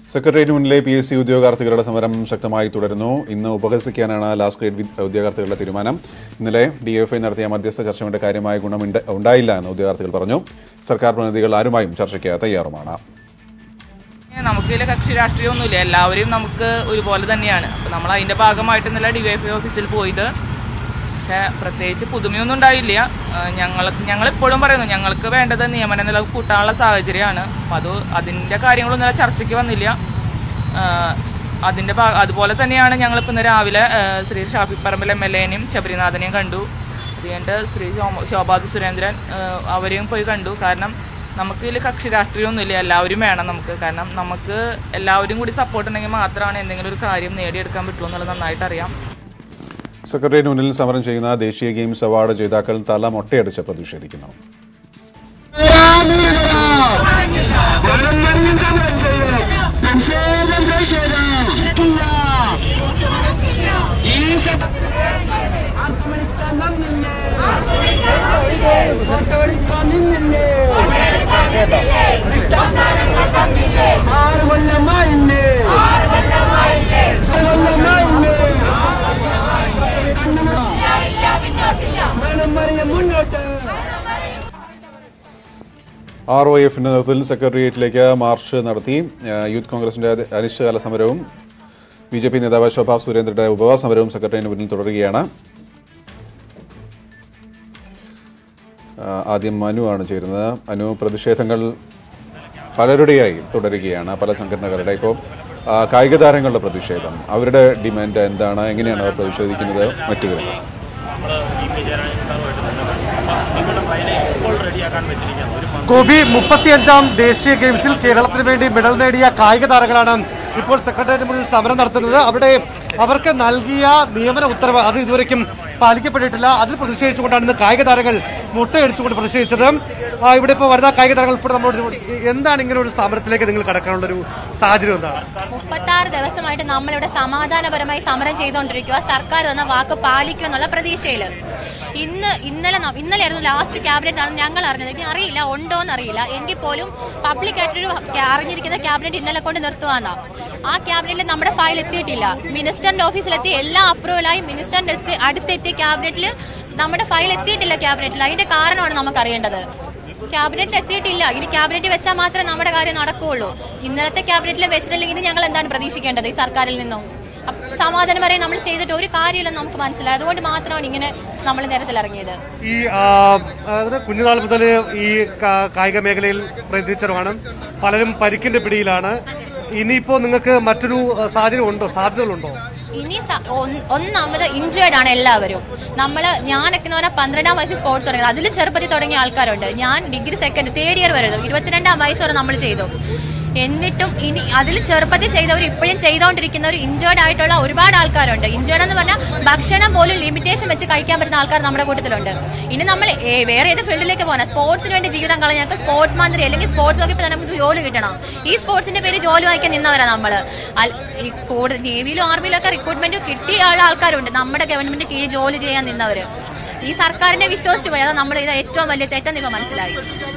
Secretariat മുന്നിലെ P S C ഉദ്യോഗാർത്ഥികളുടെ സമരം ശക്തമായി തുടരുന്നു ഇന്ന് ഉപഹസിക്കാനാണ് ലാസ്റ്റ് ഗ്രേഡ് വി- ഉദ്യോഗാർത്ഥികളുടെ തീരുമാനം ഇന്നലെ ഡി എഫ് ഐ നടത്തിയ മധ്യസ്ഥ ചർച്ച കൊണ്ട് കാര്യമായ ഗുണം ഉണ്ട്- ഉണ്ടായില്ല എന്ന് ഉദ്യോഗാർത്ഥികൾ പറഞ്ഞു സർക്കാർ പ്രതിനിധികൾ ആരുമായും ചർച്ചയ്ക്ക് തയ്യാറുമാണ് നമുക്ക് ഇതിലെ കക്ഷി രാഷ്ട്രീയമൊന്നുമില്ല എല്ലാവരും നമുക്ക് ഒരുപോലെ തന്നെയാണ് അപ്പം നമ്മൾ അതിൻ്റെ ഭാഗമായിട്ട് ഇന്നലെ ഡി വൈ എഫ് ഐ ഓഫീസിൽ പോയത് പക്ഷേ പ്രത്യേകിച്ച് പുതുമയൊന്നും ഉണ്ടായില്ല ഞങ്ങൾ ഞങ്ങളിപ്പോഴും പറയുന്നു ഞങ്ങൾക്ക് വേണ്ടത് നിയമന നില കൂട്ടാനുള്ള സാഹചര്യമാണ് അപ്പം അത് അതിൻ്റെ കാര്യങ്ങളൊന്നും ഇന്നലെ ചർച്ചയ്ക്ക് വന്നില്ല ആ, അതിൻ്റെ ഭാഗ അതുപോലെ തന്നെയാണ് ഞങ്ങളിപ്പോൾ ഇന്ന് രാവിലെ ആ, ശ്രീ ഷാഫി പറമ്പിൽ എം എൽ എനെയും ശബരിനാഥനെയും കണ്ടു അത് കഴിഞ്ഞിട്ട് ശ്രീ ശോമ- ശോഭാദു സുരേന്ദ്രൻ ആ, അവരെയും പോയി കണ്ടു കാരണം നമുക്ക് ഇതിൽ കക്ഷി രാഷ്ട്രീയമൊന്നുമില്ല എല്ലാവരും വേണം നമുക്ക് കാരണം നമുക്ക് എല്ലാവരും കൂടി സപ്പോർട്ട് ഉണ്ടെങ്കിൽ മാത്രമാണ് എന്തെങ്കിലും ഒരു കാര്യം നേടിയെടുക്കാൻ പറ്റുള്ളൂ എന്നുള്ളത് നന്നായിട്ട് അറിയാം സെക്രട്ടേറിയറ്റ് മുന്നിൽ സമരം ചെയ്യുന്ന ദേശീയ ഗെയിംസ് അവാർഡ് ജേതാക്കൾ തല മൊട്ടയടിച്ച് പ്രതിഷേധിക്കുന്നു ആറ് കൊല്ലമായില്ലേ ആറ് കൊല്ലമായില്ലേ മരണം മറിയ മുന്നോട്ട് ആർ ഒ എഫിന്റെ നേതൃത്വത്തിൽ സെക്രട്ടേറിയറ്റിലേക്ക് മാർച്ച് നടത്തി ആ, യൂത്ത് കോൺഗ്രസിന്റെ അതി- അനിശ്ചിതകാല സമരവും ബി ജെ പി നേതാവ് ശോഭാ സുരേന്ദ്രന്റെ ഉപവാസ സമരവും സെക്രട്ടേറിയറ്റിന് മുന്നിൽ തുടരുകയാണ് ആ, ആദ്യം മനു ആണ് ചേരുന്നത് അനു പ്രതിഷേധങ്ങൾ പലരുടെയായി തുടരുകയാണ് പല സംഘടനകളുടെ ഇപ്പോൾ ആ, കായിക താരങ്ങളുടെ പ്രതിഷേധം അവരുടെ ഡിമാൻഡ് എന്താണ് എങ്ങനെയാണ് അവർ പ്രതിഷേധിക്കുന്നത് മറ്റു വിവരങ്ങൾ നമ്മൾ ഇ പി ജയരാജൻ സാറുമായിട്ട് ബന്ധപ്പെട്ടു അപ്പം നിങ്ങളുടെ ഫയല് ഇപ്പോൾ റെഡിയാക്കാൻ പറ്റിയിരിക്കുകയാണ് ഒരു മന്ത്രി ഗോപി മുപ്പത്തിയഞ്ചാം ദേശീയ ഗെയിംസിൽ കേരളത്തിന് വേണ്ടി മെഡൽ നേടിയ കായിക താരങ്ങളാണ് ഇപ്പോൾ സെക്രട്ടേറിയറ്റ് മുന്നിൽ സമരം നടത്തുന്നത് അവിടെ അവർക്ക് നൽകിയ നിയമന ഉത്തരവ് അത് ഇതുവരെയ്ക്കും പാലിക്കപ്പെട്ടിട്ടില്ല അതിൽ പ്രതിഷേധിച്ചുകൊണ്ടാണ് ഇന്ന് കായിക താരങ്ങൾ മുട്ടയടിച്ചുകൊണ്ട് പ്രതിഷേധിച്ചത് ആ, ഇവിടെ ഇപ്പോൾ വനിതാ കായിക താരങ്ങൾ ഇപ്പോൾ നമ്മളോട് എന്താണ് ഇങ്ങനെ ഒരു സമരത്തിലേക്ക് നിങ്ങൾ കടക്കാനുള്ള ഒരു സാഹചര്യം എന്താണ് മുപ്പത്താറ് ദിവസമായിട്ട് നമ്മളിവിടെ സമാധാനപരമായി സമരം ചെയ്തുകൊണ്ടിരിക്കുക സർക്കാർ തന്ന വാക്ക് പാലിക്കും എന്നുള്ള പ്രതീക്ഷയിൽ ഇന്ന് ഇന്നലെ ന- ഇന്നലെയായിരുന്നു ലാസ്റ്റ് ക്യാബിനറ്റ് ആണ് ഞങ്ങൾ അറിഞ്ഞത് ഇനി അറിയില്ല ഉണ്ടോ എന്ന് അറിയില്ല എങ്കിൽ പോലും പബ്ലിക് ആയിട്ടൊരു ക്യാ- അറിഞ്ഞിരിക്കുന്ന ക്യാബിനറ്റ് ഇന്നലെ കൊണ്ട് നിർത്തുവാന്നാ ആ ക്യാബിനറ്റിൽ നമ്മുടെ ഫയൽ എത്തിയിട്ടില്ല മിനിസ്റ്ററിന്റെ ഓഫീസിലെത്തി എല്ലാം അപ്രൂവലായി മിനിസ്റ്ററിന്റെ അടുത്ത് അടുത്തെത്തിയ ക്യാബിനറ്റിൽ നമ്മുടെ ഫയൽ എത്തിയിട്ടില്ല ക്യാബിനറ്റിൽ അതിന്റെ കാരണമാണ് നമുക്ക് അറിയേണ്ടത് ക്യാബിനറ്റിൽ എത്തിയിട്ടില്ല ഇനി ക്യാബിനറ്റ് വെച്ചാൽ മാത്രമേ നമ്മുടെ കാര്യം നടക്കുകയുള്ളൂ ഇന്നലത്തെ ക്യാബിനറ്റിൽ വെച്ചിട്ടില്ലെങ്കിൽ ഇനി ഞങ്ങൾ എന്താണ് പ്രതീക്ഷിക്കേണ്ടത് ഈ സർക്കാരിൽ നിന്നും അപ്പ- സമാധാനം വരെ നമ്മൾ ചെയ്തിട്ട് ഒരു കാര്യമില്ലെന്ന് നമുക്ക് മനസ്സിലായി അതുകൊണ്ട് മാത്രമാണ് ഇങ്ങനെ നമ്മൾ നേരത്തിൽ ഇറങ്ങിയത് ഈ ആ, അതായത് കുഞ്ഞുനാൾ മുതൽ ഈ കാ- കായിക മേഖലയിൽ പ്രതിനിധിച്ചവരാണ് പലരും പരിക്കിന്റെ പിടിയിലാണ് ഇനിയിപ്പോ നിങ്ങൾക്ക് മറ്റൊരു ആ, സാഹചര്യം ഉണ്ടോ സാധ്യതകളുണ്ടോ ഇനി സ- ഒന്ന്- ഒന്നാമത് ഇഞ്ചേർഡ് ആണ് എല്ലാവരും നമ്മൾ ഞാനൊക്കെ എന്ന് പറഞ്ഞാൽ പന്ത്രണ്ടാം വയസ്സിൽ സ്പോർട്സ് തുടങ്ങി അതിൽ ചെറുപ്പത്തിൽ തുടങ്ങിയ ആൾക്കാരുണ്ട് ഞാൻ ഡിഗ്രി സെക്കൻഡ് തേർഡ് ഇയർ വരെ ഇരുപത്തിരണ്ടാം വയസ്സ് വരെ നമ്മൾ ചെയ്തു എന്നിട്ടും ഇനി അതിൽ ചെറുപ്പത്തിൽ ചെയ്തവർ ഇപ്പോഴും ചെയ്തുകൊണ്ടിരിക്കുന്നവർ ഇഞ്ചേർഡ് ആയിട്ടുള്ള ഒരുപാട് ആൾക്കാരുണ്ട് ഇഞ്ചേർഡ് എന്ന് പറഞ്ഞാൽ ഭക്ഷണം പോലും ലിമിറ്റേഷൻ വെച്ച് കഴിക്കാൻ പറ്റുന്ന ആൾക്കാർ നമ്മുടെ കൂട്ടത്തിലുണ്ട് ഇനി നമ്മൾ ഏ- വേറെ ഏത് ഫീൽഡിലേക്ക് പോകണം സ്പോർട്സിന് വേണ്ടി ജീവിതം കളഞ്ഞ ഞങ്ങൾക്ക് സ്പോർട്സ് മന്ത്രി അല്ലെങ്കിൽ സ്പോർട്സ് വകുപ്പിൽ തന്നെ നമുക്ക് ജോലി കിട്ടണം ഈ സ്പോർട്സിന്റെ പേര് ജോലി വാങ്ങിക്കാൻ നിന്നവരാ നമ്മൾ ഈ കൂടുതൽ നേവിയിലും ആർമിയിലും ഒക്കെ റിക്രൂട്ട്മെന്റ് കിട്ടിയ ഉള്ള ആൾക്കാരുണ്ട് നമ്മുടെ ഗവൺമെന്റ് കീഴിൽ ജോലി ചെയ്യാൻ നിന്നവര് ഈ സർക്കാരിനെ വിശ്വസിച്ച് പോയി അതാ നമ്മൾ ഇത് ഏറ്റവും വലിയ തെറ്റെന്ന് ഇപ്പൊ മനസ്സിലായി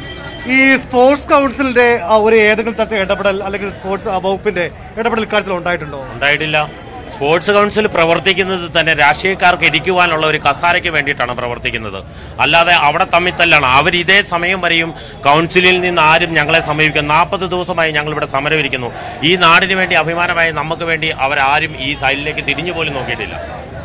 ഈ സ്പോർട്സ് കൗൺസിലിന്റെ ആ, ഒരു ഏതെങ്കിലും തരത്തിൽ ഇടപെടൽ അല്ലെങ്കിൽ സ്പോർട്സ് ആ, വകുപ്പിന്റെ ഇടപെടൽ ഇക്കാര്യത്തിൽ ഉണ്ടായിട്ടുണ്ടോ ഉണ്ടായിട്ടില്ല സ്പോർട്സ് കൗൺസിൽ പ്രവർത്തിക്കുന്നത് തന്നെ രാഷ്ട്രീയക്കാർക്ക് ഇരിക്കുവാനുള്ള ഒരു കസാരയ്ക്ക് വേണ്ടിയിട്ടാണ് പ്രവർത്തിക്കുന്നത് അല്ലാതെ അവിടെ തമ്മിൽ തല്ലാണ് അവർ ഇതേ സമയം വരെയും കൗൺസിലിൽ നിന്ന് ആരും ഞങ്ങളെ സമീപിക്കും നാൽപ്പത് ദിവസമായി ഞങ്ങൾ ഇവിടെ സമരം ഇരിക്കുന്നു ഈ നാടിന് വേണ്ടി അഭിമാനമായി നമുക്ക് വേണ്ടി അവരാരും ഈ സൈഡിലേക്ക് തിരിഞ്ഞു പോലും നോക്കിയിട്ടില്ല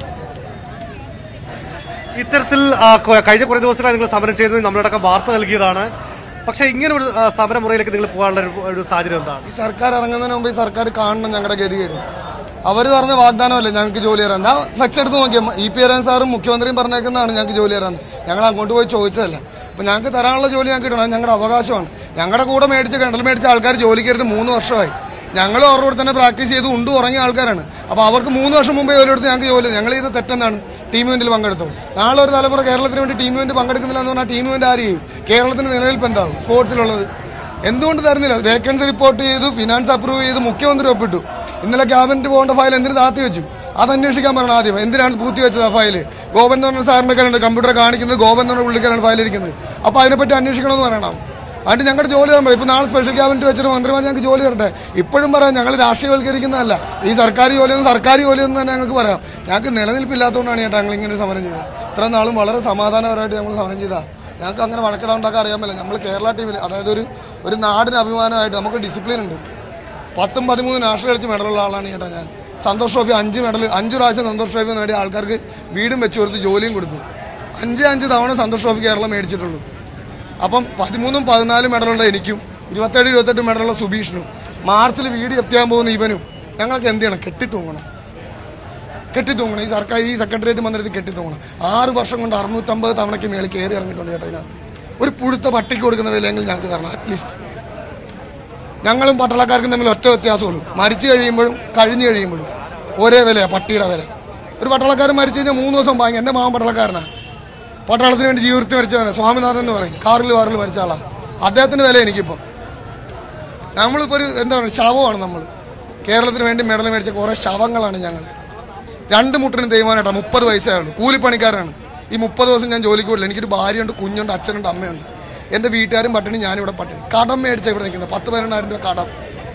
ഇത്തരത്തിൽ ആ, കൊ- കഴിഞ്ഞ കുറേ ദിവസങ്ങളായി നിങ്ങൾ സമരം ചെയ്യുന്നത് നമ്മളടക്കം വാർത്ത നൽകിയതാണ് പക്ഷെ ഇങ്ങനെ ഒരു ആ, സമരമുറയിലേക്ക് നിങ്ങൾ പോകാനുള്ള ഒരു- ഒരു സാഹചര്യം എന്താണ് ഈ സർക്കാർ ഇറങ്ങുന്നതിന് മുമ്പ് ഈ സർക്കാർ കാണണം ഞങ്ങളുടെ ഗതികേട് അവർ പറഞ്ഞ വാഗ്ദാനമല്ലേ ഞങ്ങൾക്ക് ജോലി തരാൻ എന്താ ഫ്ലെക്സ് എടുത്ത് നോക്കിയാൽ ഇ പി ആരാൻ സാറും മുഖ്യമന്ത്രിയും പറഞ്ഞേക്കുന്നതാണ് ഞങ്ങൾക്ക് ജോലി തരാൻ ഞങ്ങൾ അങ്ങോട്ട് പോയി ചോദിച്ചതല്ല അപ്പൊ ഞങ്ങൾക്ക് തരാനുള്ള ജോലി ഞങ്ങൾക്ക് കിട്ടണം അത് ഞങ്ങളുടെ അവകാശമാണ് ഞങ്ങളുടെ കൂടെ മേടിച്ച് കണ്ടൽ മേടിച്ച ആൾക്കാർ ജോലി കയറിയിട്ട് മൂന്ന് വർഷമായി ഞങ്ങൾ അവരുടെ കൂടെ തന്നെ പ്രാക്ടീസ് ചെയ്ത് ഉണ്ട് ഉറങ്ങിയ ആൾക്കാരാണ് അപ്പോൾ അവർക്ക് മൂന്ന് വർഷം മുമ്പേ ജോലി എടുത്ത് ഞങ്ങൾക്ക് ജോലി ഞങ്ങൾ ചെയ്ത തെറ്റെന്താണ് ടീം ഇവന്റിൽ പങ്കെടുത്തു നാളെ ഒരു തലമുറ കേരളത്തിന് വേണ്ടി ടീം ഇവന്റ് പങ്കെടുക്കുന്നില്ല എന്ന് പറഞ്ഞാൽ ടീം ഇവന്റ് ആര് ചെയ്യും കേരളത്തിന് നിലനിൽപ്പ് എന്താവും സ്പോർട്സിലുള്ളത് എന്തുകൊണ്ട് തരുന്നില്ല വേക്കൻസി റിപ്പോർട്ട് ചെയ്തു ഫിനാൻസ് അപ്രൂവ് ചെയ്ത് മുഖ്യമന്ത്രി ഒപ്പിട്ടു ഇന്നലെ ക്യാബിനറ്റ് പോകേണ്ട ഫയൽ എന്തിനു താത്തി വെച്ചു അത് അന്വേഷിക്കാൻ പറയണം ആദ്യം എന്തിനാണ് പൂത്തി വെച്ചത് ആ ഫയല് ഗോപൻ എന്ന് പറഞ്ഞ സാറിന്റെ കയ്യിലുണ്ട് കമ്പ്യൂട്ടർ കാണിക്കുന്നത് ഗോപൻ എന്ന് പറഞ്ഞ പുള്ളിക്കാരാണ് ഫയൽ ഇരിക്കുന്നത് അപ്പോൾ അതിനെപ്പറ്റി അന്വേഷിക്കണമെന്ന് പറയണം അതുകൊണ്ട് ഞങ്ങളുടെ ജോലി തരാൻ പറയും ഇപ്പൊ നാളെ സ്പെഷ്യൽ ക്യാബിനറ്റ് വെച്ചിട്ട് മന്ത്രിമാർ ഞങ്ങൾക്ക് ജോലി തരട്ടെ ഇപ്പോഴും പറയാം ഞങ്ങൾ രാഷ്ട്രീയവൽക്കരിക്കുന്നതല്ല ഈ സർക്കാർ ജോലിയൊന്നും സർക്കാർ ജോലിയൊന്നും തന്നെ ഞങ്ങൾക്ക് പറയാം ഞങ്ങൾക്ക് നിലനിൽപ്പില്ലാത്തതുകൊണ്ടാണ് ചേട്ടാ ഞങ്ങൾ ഇങ്ങനെ ഒരു സമരം ചെയ്തത് ഇത്ര നാളും വളരെ സമാധാനപരമായിട്ട് ഞങ്ങൾ സമരം ചെയ്താൽ ഞങ്ങൾക്ക് അങ്ങനെ വഴക്കിടാണ്ടാക്കാൻ അറിയാൻ പറ്റില്ല നമ്മൾ കേരള ടീമിൽ അതായത് ഒരു ഒരു നാടിന് അഭിമാനമായിട്ട് നമുക്ക് ഡിസിപ്ലിൻ ഉണ്ട് പത്തും പതിമൂന്ന് നാഷണൽ കളിച്ച് മെഡലുള്ള ആളാണ് ചേട്ടാ ഞാൻ സന്തോഷ് ട്രോഫി അഞ്ച് മെഡൽ അഞ്ച് പ്രാവശ്യം സന്തോഷ് ട്രോഫി നേടിയ ആൾക്കാർക്ക് വീടും വെച്ച് കൊടുത്ത് ജോലിയും കൊടുത്തു അഞ്ച് അഞ്ച് തവണ സന്തോഷ് ട്രോഫി കേരളം മേടിച്ചിട്ടുള്ളൂ അപ്പം പതിമൂന്നും പതിനാലും മെഡലുള്ള എനിക്കും ഇരുപത്തേഴ് ഇരുപത്തെട്ട് മെഡലുള്ള സുബീഷിനും മാർച്ചിൽ വീട് എത്തിയാൻ പോകുന്ന ഇവനും ഞങ്ങൾക്ക് എന്ത് ചെയ്യണം കെട്ടിത്തൂങ്ങണം കെട്ടിത്തൂങ്ങണം ഈ സർക്കാർ ഈ സെക്രട്ടേറിയറ്റ് മന്ദിരത്തിൽ കെട്ടിത്തൂങ്ങണം ആറ് വർഷം കൊണ്ട് അറുന്നൂറ്റമ്പത് തവണയ്ക്ക് മേളിൽ കയറി ഇറങ്ങിയിട്ടുണ്ട് ചേട്ടാ ഇതിനകത്ത് ഒരു പുഴുത്ത പട്ടിക്ക് കൊടുക്കുന്ന വിലയെങ്കിലും ഞങ്ങൾക്ക് തരണം അറ്റ്ലീസ്റ്റ് ഞങ്ങളും പട്ടാളക്കാർക്കും തമ്മിൽ ഒറ്റ വ്യത്യാസമുള്ളൂ മരിച്ചു കഴിയുമ്പോഴും കഴിഞ്ഞു കഴിയുമ്പോഴും ഒരേ വിലയാണ് പട്ടിയുടെ വില ഒരു പട്ടാളക്കാരൻ മരിച്ചു കഴിഞ്ഞാൽ മൂന്ന് ദിവസം വാങ്ങി എൻ്റെ മാമൻ പട്ടാളക്കാരനാണ് പട്ടാളത്തിന് വേണ്ടി ജീവിതത്തിൽ മരിച്ചവനാണ് സ്വാമിനാഥൻ എന്ന് പറയും കാറിൽ കാറിൽ മരിച്ച ആളാണ് അദ്ദേഹത്തിൻ്റെ വില എനിക്കിപ്പോൾ നമ്മളിപ്പോൾ ഒരു എന്താ പറയുക ശവമാണ് നമ്മൾ കേരളത്തിന് വേണ്ടി മെഡൽ മേടിച്ച കുറേ ശവങ്ങളാണ് ഞങ്ങൾ രണ്ട് മുട്ടിന് തേയ്മാനായിട്ടാണ് മുപ്പത് വയസ്സായുള്ളൂ കൂലിപ്പണിക്കാരാണ് ഈ മുപ്പത് ദിവസം ഞാൻ ജോലിക്ക് പോയില്ല എനിക്കൊരു ഭാര്യയുണ്ട് കുഞ്ഞുണ്ട് അച്ഛനുണ്ട് അമ്മയുണ്ട് എൻ്റെ വീട്ടുകാരും പട്ടിണി ഞാനിവിടെ പട്ടിണി കടം മേടിച്ച ഇവിടെ നിൽക്കുന്നത് പത്ത് പതിനെണ്ണായിരം രൂപ കടം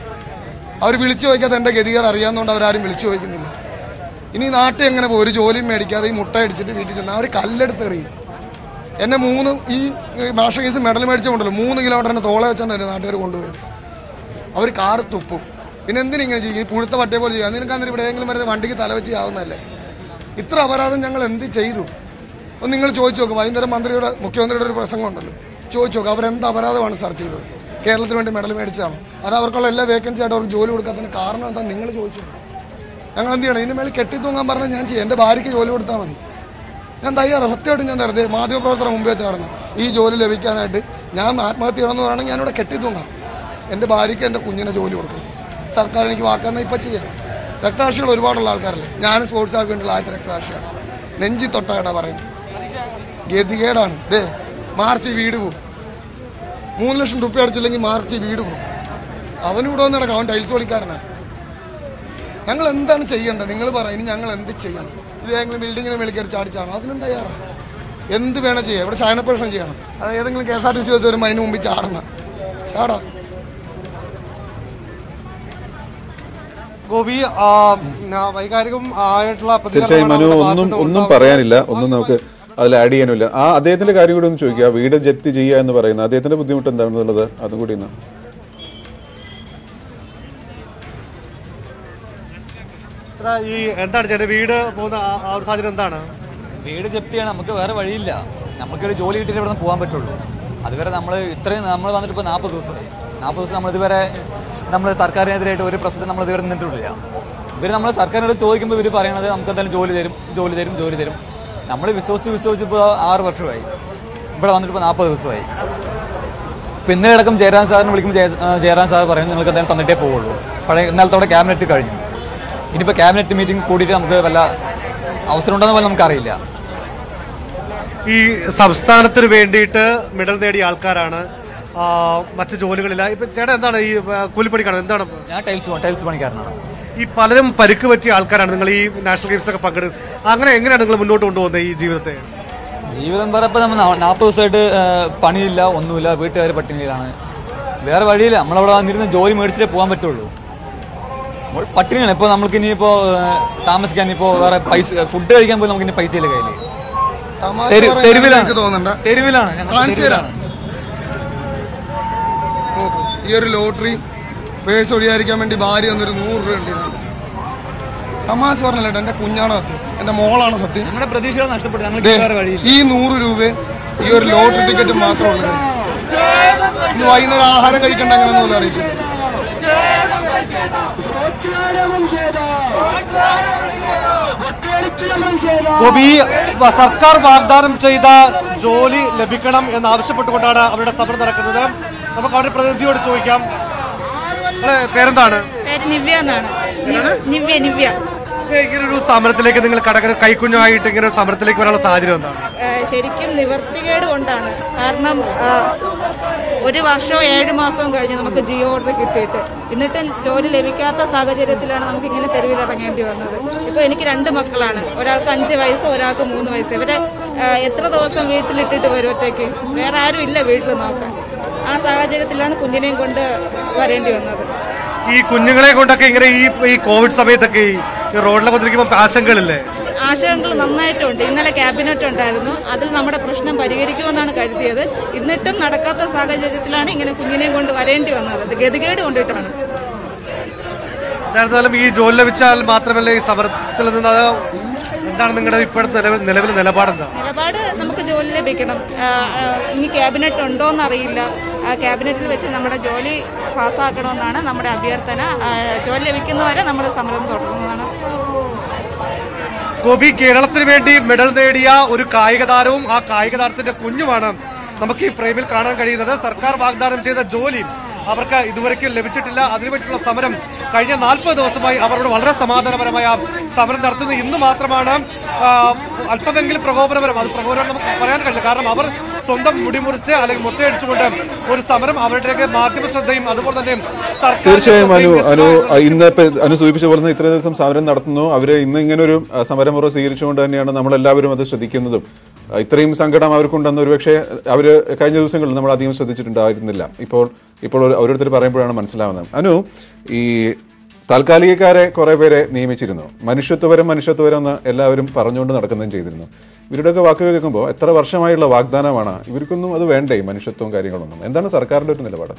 അവർ വിളിച്ചു ചോദിക്കാത്ത എൻ്റെ ഗതികേട് അറിയാവുന്നതുകൊണ്ട് അവരാരും വിളിച്ചു ചോദിക്കുന്നില്ല ഇനി നാട്ടിൽ എങ്ങനെ പോകും ഒരു ജോലിയും മേടിക്കാതെ ഈ മുട്ട അടിച്ചിട്ട് വീട്ടിൽ ചെന്നാൽ അവർ കല്ലെടുത്ത് എറിയും എന്നെ മൂന്ന് ഈ മാഷ കേസ് മെഡൽ മേടിച്ചുകൊണ്ടല്ലോ മൂന്ന് കിലോമീറ്റർ എന്നെ തോളെ വെച്ചോണ്ട് എന്നെ നാട്ടുകാർ കൊണ്ടുപോയത് അവർ കാറ് തുപ്പും പിന്നെ എന്തിനിങ്ങനെ ചെയ്യും ഈ പുഴുത്ത പട്ടിയെ പോലെ ചെയ്യുക നിനക്ക് അന്നേരം എവിടെയെങ്കിലും വരെ വണ്ടിക്ക് തലവെച്ച് ആവുന്നതല്ലേ ഇത്ര അപരാധം ഞങ്ങൾ എന്ത് ചെയ്തു ഒന്ന് നിങ്ങൾ ചോദിച്ചു നോക്കും വൈകുന്നേരം മന്ത്രിയുടെ മുഖ്യമന്ത്രിയുടെ ഒരു പ്രസംഗം ഉണ്ടല്ലോ ചോദിച്ചു നോക്കും അവരെന്ത് അപരാധമാണ് സെർച്ച് ചെയ്തത് കേരളത്തിന് വേണ്ടി മെഡൽ മേടിച്ചാണ് അത് അവർക്കുള്ള എല്ലാ വേക്കൻസി ആയിട്ട് അവർക്ക് ജോലി കൊടുക്കാത്തതിന് കാരണം എന്താ നിങ്ങൾ ചോദിച്ചു നോക്ക്. ഞങ്ങൾ എന്ത് ചെയ്യണം ഇതിന് മേളിൽ കെട്ടിത്തൂങ്ങാൻ പറഞ്ഞാൽ ഞാൻ ചെയ്യും എൻ്റെ ഭാര്യയ്ക്ക് ജോലി കൊടുത്താൽ മതി ഞാൻ തയ്യാറാണ് സത്യമായിട്ടും ഞാൻ തരുന്നത് മാധ്യമപ്രവർത്തനം മുമ്പേ വെച്ച് പറഞ്ഞു ഈ ജോലി ലഭിക്കാനായിട്ട് ഞാൻ ആത്മഹത്യ ചെയ്യണമെന്ന് പറയുകയാണെങ്കിൽ ഞാനിവിടെ കെട്ടിത്തൂങ്ങാം എൻ്റെ ഭാര്യയ്ക്ക് എൻ്റെ കുഞ്ഞിനെ ജോലി കൊടുക്കണം സർക്കാർ എനിക്ക് വാക്കാന്ന് ഇപ്പം ചെയ്യാം രക്തസാക്ഷികൾ ഒരുപാടുള്ള ആൾക്കാരല്ലേ ഞാൻ സ്പോർട്സുകാർക്ക് വേണ്ടിയുള്ള ആദ്യത്തെ രക്തസാക്ഷിയാണ് നെഞ്ചി തൊട്ടായിട്ടാ പറയുന്നത് ഗതികേടാണ് ദേ മാർച്ച് വീട് പോകും മൂന്ന് ലക്ഷം റുപ്യ അടിച്ചില്ലെങ്കിൽ മാർച്ച് വീട് പോകും അവനിവിടെ വന്ന് നടക്കാം അവൻ ടൈൽസ് പണിക്കാരനാണ് ഞങ്ങൾ എന്താണ് ചെയ്യേണ്ടത് നിങ്ങൾ പറ ഇനി ഞങ്ങൾ എന്ത് ചെയ്യണം ഇത് ഏതെങ്കിലും ബിൽഡിങ്ങിനെ മേളിക്കറി ചാടിച്ചാണോ അതിനും തയ്യാറാണ് എന്ത് വേണം ചെയ്യാം ഇവിടെ ശയനപ്രശ്നം ചെയ്യണം അത് ഏതെങ്കിലും K S R T C bus വരുമ്പോൾ അതിന് മുമ്പിൽ ചാടണം ചാടാം ഗോപി ആ, ന- വൈകാരികം ആയിട്ടുള്ള തീർച്ചയായും മനു പ്രതികരണമാണ് ഒന്നും ഭാഗത്തുനിന്ന് ഒന്നും ഉണ്ടാവുന്നത്. പറയാനില്ല ഒന്നും നമുക്ക് അതിൽ ആഡ് ചെയ്യാനില്ല ആ അദ്ദേഹത്തിന്റെ കാര്യം കൂടി ഒന്ന് ചോദിക്കുക വീട് ജപ്തി ചെയ്യുക എന്ന് പറയുന്നത് അദ്ദേഹത്തിന്റെ ബുദ്ധിമുട്ട് എന്താണെന്നുള്ളത് അതും കൂടി ഒന്ന് ഇത്ര ഈ എന്താണ് ചേട്ടാ വീട് പോകുന്ന ആ- ആ ഒരു സാഹചര്യം എന്താണ് വീട് ജപ്തി ചെയ്യണം നമുക്ക് വേറെ വഴിയില്ല നമുക്കൊരു ജോലി കിട്ടിയിട്ട് ഇവിടെ നിന്ന് പോകാൻ പറ്റുള്ളൂ അതുവരെ നമ്മൾ ഇത്രയും നമ്മൾ വന്നിട്ട് ഇപ്പോൾ നാൽപ്പത് ദിവസമായി നാൽപ്പത് ദിവസം നമ്മൾ ഇതുവരെ നമ്മൾ സർക്കാരിനെതിരായിട്ട് ഒരു പ്രശ്നത്തിൽ നമ്മൾ ഇതുവരെ നിന്നിട്ടില്ല ഇവർ നമ്മൾ സർക്കാരിനോട് ചോദിക്കുമ്പോൾ ഇവർ പറയണത് നമുക്ക് എന്തായാലും ജോലി തരും ജോലി തരും ജോലി തരും നമ്മൾ വിശ്വസിച്ച് വിശ്വസിച്ച് ഇപ്പോൾ ആറ് വർഷമായി ഇവിടെ വന്നിട്ട് ഇപ്പോൾ നാൽപ്പത് ദിവസമായി പിന്നെ അടക്കം ജയരാജ് സാറിനെ വിളിക്കുമ്പോൾ ജയ ആ, ജയരാജ് സാർ പറയും നിങ്ങൾക്ക് എന്തായാലും തന്നിട്ടേ പോവുള്ളൂ പഴയ ഇന്നലത്തോടെ ക്യാബിനറ്റ് കഴിഞ്ഞു ഇനിയിപ്പോൾ ക്യാബിനറ്റ് മീറ്റിംഗ് കൂടിയിട്ട് നമുക്ക് വല്ല അവസരം ഉണ്ടെന്ന് പോലും നമുക്കറിയില്ല ഈ സംസ്ഥാനത്തിന് വേണ്ടിയിട്ട് മെഡൽ നേടിയ ആൾക്കാരാണ് ആ, മറ്റ് ജോലികളില്ല ഇപ്പൊ ചേട്ടാ എന്താണ് ഈ ആ, കൂലിപ്പണിക്കാണ് എന്താണ് ഞാൻ ടൈൽസ് ടൈൽസ് പണിക്കാരനാണ് ഈ പലരും പരിക്ക് പറ്റിയ ആൾക്കാരാണ് നിങ്ങൾ ഈ നാഷണൽ ഗെയിംസ് ഒക്കെ പങ്കെടുത്ത് അങ്ങനെ എങ്ങനെയാണ് നിങ്ങൾ മുന്നോട്ട് കൊണ്ടുപോകുന്നത് ഈ ജീവിതത്തെ ജീവിതം പറയപ്പോൾ നമ്മൾ നാൽപ്പത് ദിവസമായിട്ട് ആ, പണിയില്ല ഒന്നുമില്ല വീട്ടുകാർ പട്ടിണിയിലാണ് വേറെ വഴിയില്ല നമ്മളവിടെ വന്നിരുന്ന് ജോലി മേടിച്ചിട്ടേ പോകാൻ പറ്റുള്ളൂ നമ്മൾ പട്ടിണിയാണ് ഇപ്പോൾ നമുക്ക് ഇനിയിപ്പോൾ താമസിക്കാൻ ഇപ്പോൾ വേറെ പൈസ ഫുഡ് കഴിക്കാൻ പോലും നമുക്ക് ഇനി പൈസ ഇല്ല കയ്യിൽ തമാശ തെരു- പറയാൻ തെരുവിലാണ്. എനിക്ക് തോന്നുന്നുണ്ട് തെരുവിലാണ് ഞങ്ങൾ കാണിച്ചു തരാം. തെരുവിലാണ് നോക്ക് ഈ ഒരു ലോട്ടറി പേഴ്സ് ഒഴിയാതിരിക്കാൻ വേണ്ടി ഭാര്യ എന്നൊരു നൂറ് രൂപ ഉണ്ട് ഇതിനകത്ത്. തമാശ പറഞ്ഞല്ലോ എന്റെ കുഞ്ഞാണ് സത്യം എന്റെ മോളാണ് സത്യം നമ്മുടെ പ്രതീക്ഷകൾ നഷ്ടപ്പെട്ടു ദേ, ഞങ്ങൾക്ക് വേറെ വഴിയില്ല ഈ നൂറ് രൂപ ഈ ഒരു ലോട്ടറി ടിക്കറ്റ് മാത്രമുള്ളത് ഇന്ന് വൈകുന്നേരം ആഹാരം കഴിക്കണ്ട അങ്ങനെ പോലും അറിയിച്ചില്ല ഗോപി വ- സർക്കാർ വാഗ്ദാനം ചെയ്ത ജോലി ലഭിക്കണം എന്ന് ആവശ്യപ്പെട്ടുകൊണ്ടാണ് അവരുടെ സമരം നടക്കുന്നത് നമുക്ക് അവരുടെ പ്രതിനിധിയോട് ചോദിക്കാം നിങ്ങളെ പേരെന്താണ് പേര് നിവ്യ എന്നാണ് നി- നിവ്യ നിവ്യ ഇങ്ങനെ ഒരു സമരത്തിലേക്ക് നിങ്ങൾ കടക്കുന്ന കൈക്കുഞ്ഞായിട്ട് ഇങ്ങനെ ഒരു സമരത്തിലേക്ക് വരാനുള്ള സാഹചര്യം എന്താണ് ഏ, ശരിക്കും നിവർത്തികേട് കൊണ്ടാണ് കാരണം ആ, ഒരു വർഷവും ഏഴ് മാസവും കഴിഞ്ഞ് നമുക്ക് ജിയോ ഓർഡർ കിട്ടിയിട്ട് എന്നിട്ടും ജോലി ലഭിക്കാത്ത സാഹചര്യത്തിലാണ് നമുക്ക് ഇങ്ങനെ തെരുവിൽ ഇറങ്ങേണ്ടി വന്നത് ഇപ്പൊ എനിക്ക് രണ്ട് മക്കളാണ് ഒരാൾക്ക് അഞ്ച് വയസ്സ് ഒരാൾക്ക് മൂന്ന് വയസ്സ് ഇവരെ ആ, എത്ര ദിവസം വീട്ടിലിട്ടിട്ട് വരും ഒറ്റയ്ക്ക് വേറെ ആരും ഇല്ല വീട്ടിൽ നോക്കാൻ ആ സാഹചര്യത്തിലാണ് കുഞ്ഞിനെയും കൊണ്ട് വരേണ്ടി വന്നത് ഈ കുഞ്ഞുങ്ങളെ കൊണ്ടൊക്കെ ഇങ്ങനെ ഈ ഈ കോവിഡ് സമയത്തൊക്കെ ഈ റോഡിലൊക്കെ വന്നിരിക്കുമ്പോൾ ആശങ്കകളില്ലേ ആശങ്കകൾ നന്നായിട്ടുണ്ട് ഇന്നലെ ക്യാബിനറ്റ് ഉണ്ടായിരുന്നു അതിൽ നമ്മുടെ പ്രശ്നം പരിഹരിക്കുമെന്നാണ് കരുതിയത് എന്നിട്ടും നടക്കാത്ത സാഹചര്യത്തിലാണ് ഇങ്ങനെ കുഞ്ഞിനെയും കൊണ്ട് വരേണ്ടി വന്നത് അത് ഗതികേട് കൊണ്ടിട്ടാണ് എന്തായിരുന്നാലും ഈ ജോലി ലഭിച്ചാൽ മാത്രമല്ല ഈ സമരത്തിൽ നിന്ന് അത് എന്താണ് നിങ്ങളുടെ ഇപ്പോഴത്തെ നിലവിൽ നിലവിലെ നിലപാടെന്താ നിലപാട് നമുക്ക് ജോലി ലഭിക്കണം ആ, ആ, ഇനി ക്യാബിനറ്റ് ഉണ്ടോയെന്ന് അറിയില്ല ആ ക്യാബിനറ്റിൽ വെച്ച് നമ്മുടെ ജോലി പാസ്സാക്കണമെന്നാണ് നമ്മുടെ അഭ്യർത്ഥന ആ, ജോലി ലഭിക്കുന്നവരെ നമ്മുടെ സമരം തുടരുന്നതാണ് ഗോപി കേരളത്തിന് വേണ്ടി മെഡൽ നേടിയ ഒരു കായിക താരവും ആ കായിക താരത്തിന്റെ കുഞ്ഞുമാണ് നമുക്ക് ഈ ഫ്രെയിമിൽ കാണാൻ കഴിയുന്നത് സർക്കാർ വാഗ്ദാനം ചെയ്ത ജോലി അവർക്ക് ഇതുവരെയ്ക്കും ലഭിച്ചിട്ടില്ല അതിനുവേണ്ടിയുള്ള സമരം കഴിഞ്ഞ നാൽപ്പത് ദിവസമായി അവരോട് വളരെ സമാധാനപരമായ സമരം നടത്തുന്നു ഇന്ന് മാത്രമാണ് ആ, അല്പമെങ്കിലും പ്രകോപനപരം അത് പ്രകോപനം നമുക്ക് പറയാൻ കഴിയില്ല കാരണം അവർ സ്വന്തം മുടിമുറിച്ച് അല്ലെങ്കിൽ മുട്ടയടിച്ചുകൊണ്ട് ഒരു സമരം അവരുടെയൊക്കെ മാധ്യമ ശ്രദ്ധയും അതുപോലെ തന്നെ സർക്കാർ തീർച്ചയായും അനു ശ്രദ്ധയും അനു എത്തുന്ന ഒരു ഇന്ന് ഇപ്പൊ അനു സൂചിപ്പിച്ച പോലെ തന്നെ ഇത്ര ദിവസം സമരം നടത്തുന്നു അവര് ഇന്ന് ഇങ്ങനെ ഒരു അഹ്, സമരമുറ സ്വീകരിച്ചുകൊണ്ട് തന്നെയാണ് നമ്മളെല്ലാവരും അത് ശ്രദ്ധിക്കുന്നതും അഹ്, ഇത്രയും സങ്കടം അവർക്കുണ്ടെന്ന് ഒരുപക്ഷെ അവർ കഴിഞ്ഞ ദിവസങ്ങളിൽ നമ്മൾ അധികം ശ്രദ്ധിച്ചിട്ടുണ്ടായിരുന്നില്ല ഇപ്പോൾ ഇപ്പോൾ ഒരു- ഓരോരുത്തർ പറയുമ്പോഴാണ് മനസ്സിലാവുന്നത് അനു ഈ താൽക്കാലികക്കാരെ കുറെ പേരെ നിയമിച്ചിരുന്നു മനുഷ്യത്വപരം മനുഷ്യത്വപരം എന്ന് എല്ലാവരും പറഞ്ഞുകൊണ്ട് നടക്കുന്നതും ചെയ്തിരുന്നു ഇവരുടെയൊക്കെ വാക്ക് കേൾക്കുമ്പോൾ എത്ര വർഷമായുള്ള വാഗ്ദാനമാണ് ഇവർക്കൊന്നും അത് വേണ്ടേ ഈ മനുഷ്യത്വവും കാര്യങ്ങളൊന്നും എന്താണ് സർക്കാരിന്റെ ഒരു നിലപാട്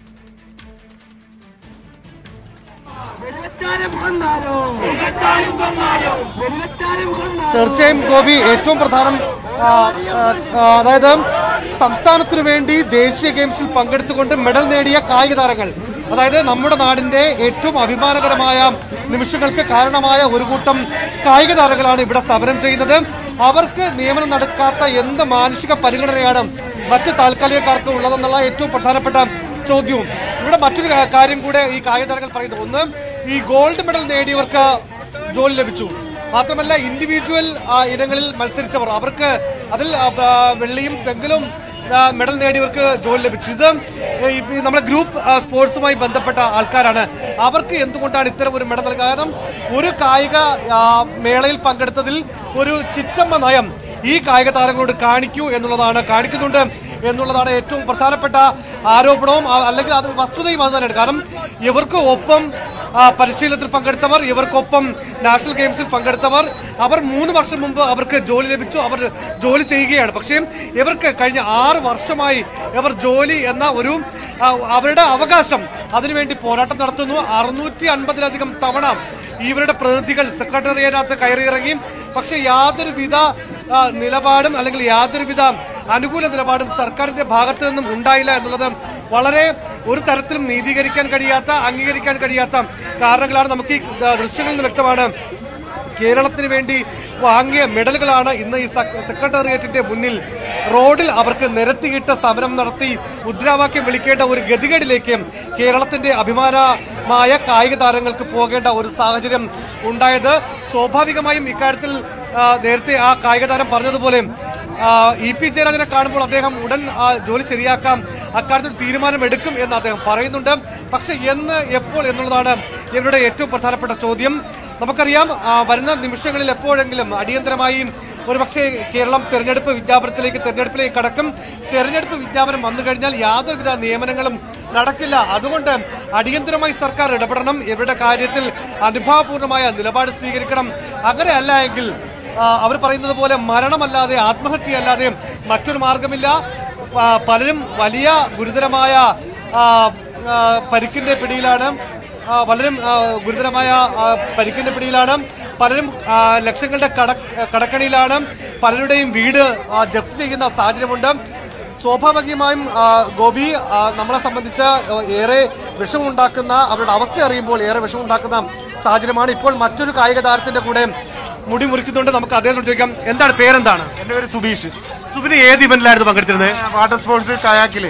വെടിവെച്ചാലും കൊന്നാലോ വെടിവെച്ചാലും കൊന്നാലോ വെടിവെച്ചാലും കൊന്നാലോ തീർച്ചയായും ഗോപി ഏറ്റവും പ്രധാനം ആ, ആ, ആ, അതായത് സംസ്ഥാനത്തിനു വേണ്ടി ദേശീയ ഗെയിംസിൽ പങ്കെടുത്തുകൊണ്ട് മെഡൽ നേടിയ കായിക താരങ്ങൾ അതായത് നമ്മുടെ നാടിന്റെ ഏറ്റവും അഭിമാനകരമായ നിമിഷങ്ങൾക്ക് കാരണമായ ഒരു കൂട്ടം കായിക താരങ്ങളാണ് ഇവിടെ സമരം ചെയ്യുന്നത് അവർക്ക് നിയമനം നടക്കാത്ത എന്ത് മാനുഷിക പരിഗണനയാണ് മറ്റ് താൽക്കാലികക്കാർക്ക് ഉള്ളതെന്നുള്ള ഏറ്റവും പ്രധാനപ്പെട്ട ചോദ്യവും ഇവിടെ മറ്റൊരു കാ- കാര്യം കൂടെ ഈ കായിക താരങ്ങൾ പറയുന്നത് ഒന്ന് ഈ ഗോൾഡ് മെഡൽ നേടിയവർക്ക് ജോലി ലഭിച്ചു മാത്രമല്ല ഇൻഡിവിജ്വൽ ആ, ഇനങ്ങളിൽ മത്സരിച്ചവർ അവർക്ക് അതിൽ ആ, ആ, വെള്ളിയും വെങ്കലും ആ, മെഡൽ നേടിയവർക്ക് ജോലി ലഭിച്ചു ഇത് ഈ ഈ നമ്മുടെ ഗ്രൂപ്പ് ആ, സ്പോർട്സുമായി ബന്ധപ്പെട്ട ആൾക്കാരാണ് അവർക്ക് എന്തുകൊണ്ടാണ് ഇത്തരം ഒരു മെഡൽ നൽകുക കാരണം ഒരു കായിക ആ, മേളയിൽ പങ്കെടുത്തതിൽ ഒരു ചിറ്റമ്മ നയം ഈ കായിക താരങ്ങളോട് കാണിക്കൂ എന്നുള്ളതാണ് കാണിക്കുന്നുണ്ട് എന്നുള്ളതാണ് ഏറ്റവും പ്രധാനപ്പെട്ട ആരോപണവും ആ, അല്ലെങ്കിൽ അത് വസ്തുതയും അത് തന്നെയാണ് കാരണം ഇവർക്ക് ഒപ്പം ആ, പരിശീലനത്തിൽ പങ്കെടുത്തവർ ഇവർക്കൊപ്പം നാഷണൽ ഗെയിംസിൽ പങ്കെടുത്തവർ അവർ മൂന്ന് വർഷം മുമ്പ് അവർക്ക് ജോലി ലഭിച്ചു അവർ ജോലി ചെയ്യുകയാണ് പക്ഷേ ഇവർക്ക് കഴിഞ്ഞ ആറ് വർഷമായി ഇവർ ജോലി എന്ന ഒരു ആ, അവരുടെ അവകാശം അതിനുവേണ്ടി പോരാട്ടം നടത്തുന്നു അറുന്നൂറ്റി അൻപതിലധികം തവണ ഇവരുടെ പ്രതിനിധികൾ സെക്രട്ടേറിയറ്റിനകത്ത് കയറിയിറങ്ങി പക്ഷെ യാതൊരുവിധ ആ, നിലപാടും അല്ലെങ്കിൽ യാതൊരുവിധ അനുകൂല നിലപാടും സർക്കാരിന്റെ ഭാഗത്തു നിന്നും ഉണ്ടായില്ല എന്നുള്ളത് വളരെ ഒരു തരത്തിലും നീതീകരിക്കാൻ കഴിയാത്ത അംഗീകരിക്കാൻ കഴിയാത്ത കാരണങ്ങളാണ് നമുക്ക് ഈ ആ, ദൃശ്യങ്ങളിൽ നിന്ന് വ്യക്തമാണ് കേരളത്തിന് വേണ്ടി വാങ്ങിയ മെഡലുകളാണ് ഇന്ന് ഈ സെ- സെക്രട്ടേറിയറ്റിന്റെ മുന്നിൽ റോഡിൽ അവർക്ക് നിരത്തിയിട്ട് സമരം നടത്തി മുദ്രാവാക്യം വിളിക്കേണ്ട ഒരു ഗതികേടിലേക്ക് കേരളത്തിന്റെ അഭിമാനമായ കായിക താരങ്ങൾക്ക് പോകേണ്ട ഒരു സാഹചര്യം ഉണ്ടായത് സ്വാഭാവികമായും ഇക്കാര്യത്തിൽ ആ, നേരത്തെ ആ കായിക താരം പറഞ്ഞതുപോലെ ആ, ഇ പി ജയരാജനെ കാണുമ്പോൾ അദ്ദേഹം ഉടൻ ആ ജോലി ശരിയാക്കാം അക്കാര്യത്തിൽ തീരുമാനമെടുക്കും എന്ന് അദ്ദേഹം പറയുന്നുണ്ട് പക്ഷെ എന്ന് എപ്പോൾ എന്നുള്ളതാണ് ഇവരുടെ ഏറ്റവും പ്രധാനപ്പെട്ട ചോദ്യം നമുക്കറിയാം ആ, വരുന്ന നിമിഷങ്ങളിൽ എപ്പോഴെങ്കിലും അടിയന്തരമായി ഒരുപക്ഷെ കേരളം തെരഞ്ഞെടുപ്പ് വിജ്ഞാപനത്തിലേക്ക് തെരഞ്ഞെടുപ്പിലേക്ക് കടക്കും തെരഞ്ഞെടുപ്പ് വിജ്ഞാപനം വന്നു കഴിഞ്ഞാൽ യാതൊരുവിധ നിയമനങ്ങളും നടക്കില്ല അതുകൊണ്ട് അടിയന്തരമായി സർക്കാർ ഇടപെടണം ഇവരുടെ കാര്യത്തിൽ അനുഭാവപൂർണമായ നിലപാട് സ്വീകരിക്കണം അങ്ങനെ അല്ല എങ്കിൽ ആ, അവർ പറയുന്നത് പോലെ മരണമല്ലാതെ ആത്മഹത്യയല്ലാതെ മറ്റൊരു മാർഗമില്ല ആ, പലരും വലിയ ഗുരുതരമായ ആ, ആ, പരിക്കിന്റെ പിടിയിലാണ് ആ, പലരും ആ, ഗുരുതരമായ ആ, പരിക്കിന്റെ പിടിയിലാണ് പലരും ആ, ലക്ഷങ്ങളുടെ കട കടക്കണിയിലാണ് പലരുടെയും വീട് ആ, ജപ്തി ചെയ്യുന്ന സാഹചര്യമുണ്ട് സ്വാഭാവികമായും ആ, ഗോപി ആ, നമ്മളെ സംബന്ധിച്ച് ഏറെ വിഷമുണ്ടാക്കുന്ന അവരുടെ അവസ്ഥ അറിയുമ്പോൾ ഏറെ വിഷമുണ്ടാക്കുന്ന സാഹചര്യമാണ് ഇപ്പോൾ മറ്റൊരു കായിക താരത്തിന്റെ കൂടെ മുടി മുറിക്കുന്നുണ്ട് നമുക്ക് അദ്ദേഹത്തോട് ചോദിക്കാം എന്താണ് പേരെന്താണ് എന്റെ പേര് സുബീഷ് സുബിന് ഏത് ഇവന്റിലായിരുന്നു പങ്കെടുത്തിരുന്നത് വാട്ടർ സ്പോർട്സ് കയാക്കില്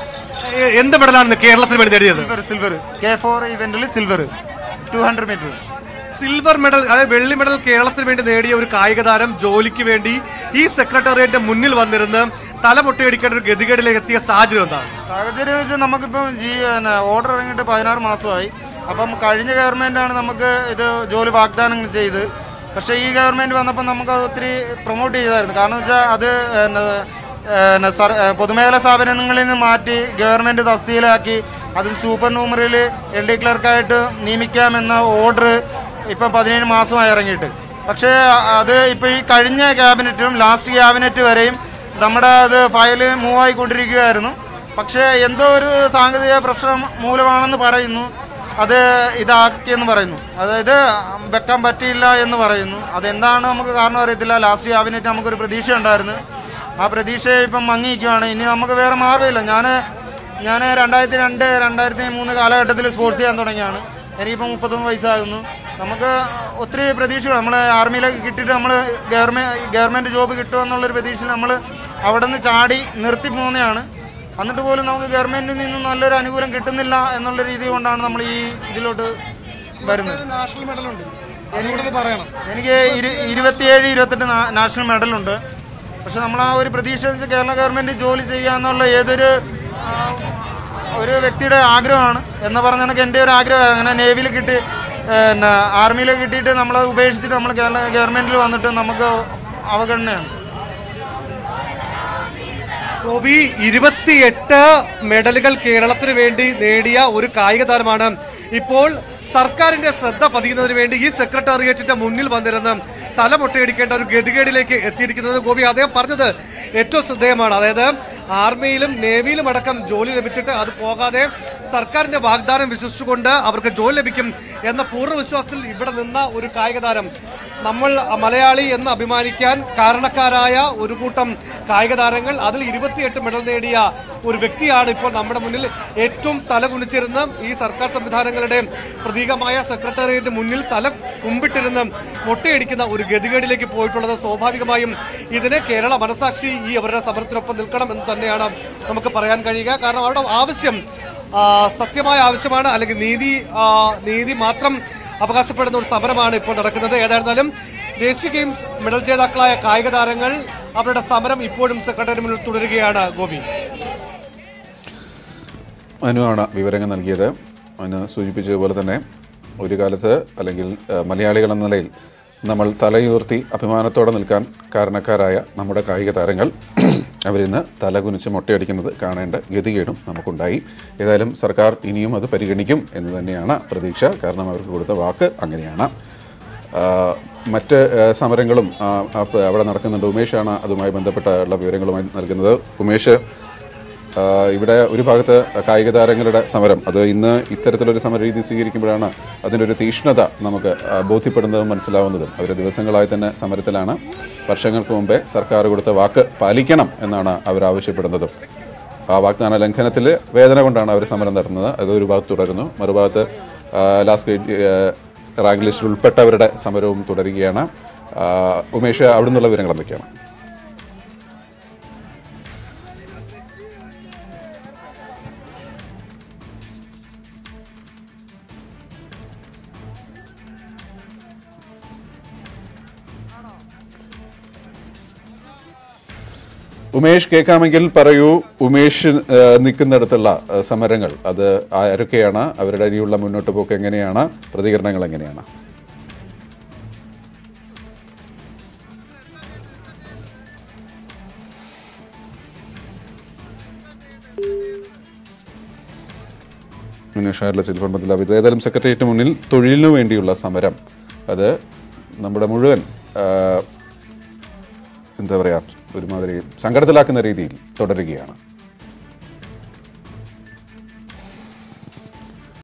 എ- എന്ത് മെഡലാണ് കേരളത്തിന് വേണ്ടി നേടിയത് സിൽവർ സിൽവർ കെ ഫോർ ഇവന്റിൽ silver two hundred metre silver medal അതായത് വെള്ളി മെഡൽ കേരളത്തിന് വേണ്ടി നേടിയ ഒരു കായിക താരം ജോലിക്ക് വേണ്ടി ഈ സെക്രട്ടേറിയറ്റിന്റെ മുന്നിൽ വന്നിരുന്ന് തല പൊട്ടിയടിക്കേണ്ട ഒരു ഗതികേടിലേക്ക് എത്തിയ സാഹചര്യം എന്താണ് സാഹചര്യം എന്ന് വെച്ചാൽ നമുക്കിപ്പം ജി ഓർഡർ ഇറങ്ങിയിട്ട് പതിനാറ് മാസമായി അപ്പം കഴിഞ്ഞ ഗവൺമെന്റാണ് നമുക്ക് ഇത് ജോലി വാഗ്ദാനങ്ങൾ ചെയ്ത് പക്ഷേ ഈ ഗവൺമെന്റ് വന്നപ്പോൾ നമുക്ക് അത് ഒത്തിരി പ്രൊമോട്ട് ചെയ്തായിരുന്നു കാരണം വെച്ചാൽ അത് എന്നാ, ഏഹ്, സർ- ഏഹ്, പൊതുമേഖലാ സ്ഥാപനങ്ങളിൽ നിന്ന് മാറ്റി ഗവൺമെൻറ് തസ്തിയിലാക്കി അതും സൂപ്പർ ന്യൂമറിൽ എൽ ഡി ക്ലർക്കായിട്ട് നിയമിക്കാമെന്ന ഓർഡർ ഇപ്പം പതിനേഴ് മാസമായി ഇറങ്ങിയിട്ട് പക്ഷേ അത് ഇപ്പോൾ ഈ കഴിഞ്ഞ ക്യാബിനറ്റും ലാസ്റ്റ് ക്യാബിനറ്റ് വരെയും നമ്മുടെ അത് ഫയൽ മൂവ് ആയിക്കൊണ്ടിരിക്കുകയായിരുന്നു പക്ഷേ എന്തോ ഒരു സാങ്കേതിക പ്രശ്നം മൂലമാണെന്ന് പറയുന്നു അത് ഇതാക്കിയെന്ന് പറയുന്നു അതായത് വെക്കാൻ പറ്റിയില്ല എന്ന് പറയുന്നു അതെന്താണ് നമുക്ക് കാരണം അറിയത്തില്ല ലാസ്റ്റ് ക്യാബിനറ്റ് നമുക്കൊരു പ്രതീക്ഷ ഉണ്ടായിരുന്നു ആ പ്രതീക്ഷ ഇപ്പം മങ്ങിയിരിക്കുകയാണ് ഇനി നമുക്ക് വേറെ മാർഗ്ഗമില്ല ഞാൻ ഞാൻ രണ്ടായിരത്തി രണ്ട് രണ്ടായിരത്തി മൂന്ന് കാലഘട്ടത്തിൽ സ്പോർട്സ് ചെയ്യാൻ തുടങ്ങിയാണ് എനിക്കിപ്പോൾ മുപ്പത്തൊന്ന് വയസ്സാകുന്നു നമുക്ക് ഒത്തിരി പ്രതീക്ഷകൾ നമ്മൾ ആർമിയിലൊക്കെ കിട്ടിയിട്ട് നമ്മൾ ഗവൺമെൻറ് ഗവൺമെൻറ് ജോബ് കിട്ടുമെന്നുള്ളൊരു പ്രതീക്ഷയിൽ നമ്മൾ അവിടെ നിന്ന് ചാടി നിർത്തി പോകുന്നതാണ് എന്നിട്ട് പോലും നമുക്ക് ഗവൺമെന്റിൽ നിന്നും നല്ലൊരു അനുകൂലം കിട്ടുന്നില്ല എന്നുള്ള രീതി കൊണ്ടാണ് നമ്മൾ ഈ ഇതിലോട്ട് വരുന്നത് നാഷണൽ മെഡലുണ്ട് അതുകൂടെ പറയണം എനിക്ക് ഇരു- ഇരുപത്തിയേഴ് ഇരുപത്തെട്ട് നാ- നാഷണൽ മെഡലുണ്ട് പക്ഷെ നമ്മൾ ആ ഒരു പ്രതീക്ഷ വെച്ച് കേരള ഗവൺമെന്റ് ജോലി ചെയ്യുക എന്നുള്ള ഏതൊരു ആ, ഒരു വ്യക്തിയുടെ ആഗ്രഹമാണ് എന്ന് പറഞ്ഞ കണക്ക് എൻ്റെ ഒരു ആഗ്രഹമാണ് അങ്ങനെ നേവിയിൽ കിട്ടി പിന്നെ ആർമിയിൽ കിട്ടിയിട്ട് നമ്മൾ ഉപേക്ഷിച്ചിട്ട് നമ്മൾ കേരള ഗവൺമെന്റിൽ വന്നിട്ട് നമുക്ക് അവഗണനയാണ് ഗോപി ഇരുപത്തിയെട്ട് മെഡലുകൾ കേരളത്തിന് വേണ്ടി നേടിയ ഒരു കായിക താരമാണ് ഇപ്പോൾ സർക്കാരിന്റെ ശ്രദ്ധ പതിയുന്നതിന് വേണ്ടി ഈ സെക്രട്ടേറിയറ്റിന്റെ മുന്നിൽ വന്നിരുന്ന് തലമൊട്ടയടിക്കേണ്ട ഒരു ഗതികേടിലേക്ക് എത്തിയിരിക്കുന്നത് ഗോപി അദ്ദേഹം പറഞ്ഞത് ഏറ്റവും ശ്രദ്ധേയമാണ് അതായത് ആർമിയിലും നേവിയിലും അടക്കം ജോലി ലഭിച്ചിട്ട് അത് പോകാതെ സർക്കാരിന്റെ വാഗ്ദാനം വിശ്വസിച്ചുകൊണ്ട് അവർക്ക് ജോലി ലഭിക്കും എന്ന പൂർണ്ണ വിശ്വാസത്തിൽ ഇവിടെ നിന്ന ഒരു കായിക താരം നമ്മൾ മലയാളി എന്ന് അഭിമാനിക്കാൻ കാരണക്കാരായ ഒരു കൂട്ടം കായിക താരങ്ങൾ അതിൽ ഇരുപത്തിയെട്ട് മെഡൽ നേടിയ ഒരു വ്യക്തിയാണ് ഇപ്പോൾ നമ്മുടെ മുന്നിൽ ഏറ്റവും തല കുനിച്ചിരുന്ന് ഈ സർക്കാർ സംവിധാനങ്ങളുടെ പ്രതീകമായ സെക്രട്ടേറിയറ്റ് മുന്നിൽ തല കുമ്പിട്ടിരുന്ന് മൊട്ടയടിക്കുന്ന ഒരു ഗതികേടിലേക്ക് പോയിട്ടുള്ളത് സ്വാഭാവികമായും ഇതിന് കേരള മനസാക്ഷി ഈ അവരുടെ സമരത്തിനൊപ്പം നിൽക്കണം എന്ന് തന്നെയാണ് നമുക്ക് പറയാൻ കഴിയുക കാരണം അവരുടെ ആവശ്യം ആ, സത്യമായ ആവശ്യമാണ് അല്ലെങ്കിൽ നീതി ആ, നീതി മാത്രം അവകാശപ്പെടുന്ന ഒരു സമരമാണ് ഇപ്പോൾ നടക്കുന്നത് ഏതായിരുന്നാലും ദേശീയ ഗെയിംസ് മെഡൽ ജേതാക്കളായ കായിക താരങ്ങൾ അവരുടെ സമരം ഇപ്പോഴും സെക്രട്ടറി മുന്നിൽ തുടരുകയാണ് ഗോപി അനുവാണ് വിവരങ്ങൾ നൽകിയത് അനു സൂചിപ്പിച്ചതുപോലെ തന്നെ ഒരു കാലത്ത് അല്ലെങ്കിൽ ഏഹ്, മലയാളികൾ എന്ന നിലയിൽ നമ്മൾ തലയുയർത്തി അഭിമാനത്തോടെ നിൽക്കാൻ കാരണക്കാരായ നമ്മുടെ കായിക താരങ്ങൾ അവരിന്ന് തലകുനിച്ച് മൊട്ടയടിക്കുന്നത് കാണേണ്ട ഗതികേടും നമുക്കുണ്ടായി ഏതായാലും സർക്കാർ ഇനിയും അത് പരിഗണിക്കും എന്ന് തന്നെയാണ് പ്രതീക്ഷ കാരണം അവർക്ക് കൊടുത്ത വാക്ക് അങ്ങനെയാണ് ആ, മറ്റ് ആ, സമരങ്ങളും ആ, അപ്പ- അവിടെ നടക്കുന്നുണ്ട് ഉമേഷാണ് അതുമായി ബന്ധപ്പെട്ടുള്ള വിവരങ്ങളുമായി നൽകുന്നത് ഉമേഷ് ആ, ഇവിടെ ഒരു ഭാഗത്ത് കായിക താരങ്ങളുടെ സമരം അത് ഇന്ന് ഇത്തരത്തിലൊരു സമര രീതി സ്വീകരിക്കുമ്പോഴാണ് അതിൻ്റെ ഒരു തീക്ഷ്ണത നമുക്ക് ആ, ബോധ്യപ്പെടുന്നതും മനസ്സിലാവുന്നതും അവർ ദിവസങ്ങളായി തന്നെ സമരത്തിലാണ് വർഷങ്ങൾക്ക് മുമ്പേ സർക്കാർ കൊടുത്ത വാക്ക് പാലിക്കണം എന്നാണ് അവർ ആവശ്യപ്പെടുന്നതും ആ വാഗ്ദാന ലംഘനത്തിൽ വേദന കൊണ്ടാണ് അവർ സമരം നടത്തുന്നത് അത് ഒരു ഭാഗത്ത് തുടരുന്നു മറുഭാഗത്ത് ആ, ലാസ്റ്റ് ഗ്രേഡ് ആ, റാങ്ക് ലിസ്റ്റിൽ ഉൾപ്പെട്ടവരുടെ സമരവും തുടരുകയാണ് ആ, ഉമേഷ് അവിടെ നിന്നുള്ള വിവരങ്ങൾ എന്തൊക്കെയാണ് ഉമേഷ് കേൾക്കാമെങ്കിൽ പറയൂ ഉമേഷ് ആ, നിൽക്കുന്നിടത്തുള്ള ആ, സമരങ്ങൾ അത് ആരൊക്കെയാണ് അവരുടെ ഇനിയുള്ള മുന്നോട്ട് പോക്ക് എങ്ങനെയാണ് പ്രതികരണങ്ങൾ എങ്ങനെയാണ് ഷാറിലെ ടെലിഫോൺ ബന്ധത്തിൽ ഏതായാലും സെക്രട്ടേറിയറ്റിന് മുന്നിൽ തൊഴിലിനു വേണ്ടിയുള്ള സമരം അത് നമ്മുടെ മുഴുവൻ ആ, എന്താ പറയുക ഒരുമാതിരി സങ്കടത്തിലാക്കുന്ന രീതിയിൽ തുടരുകയാണ്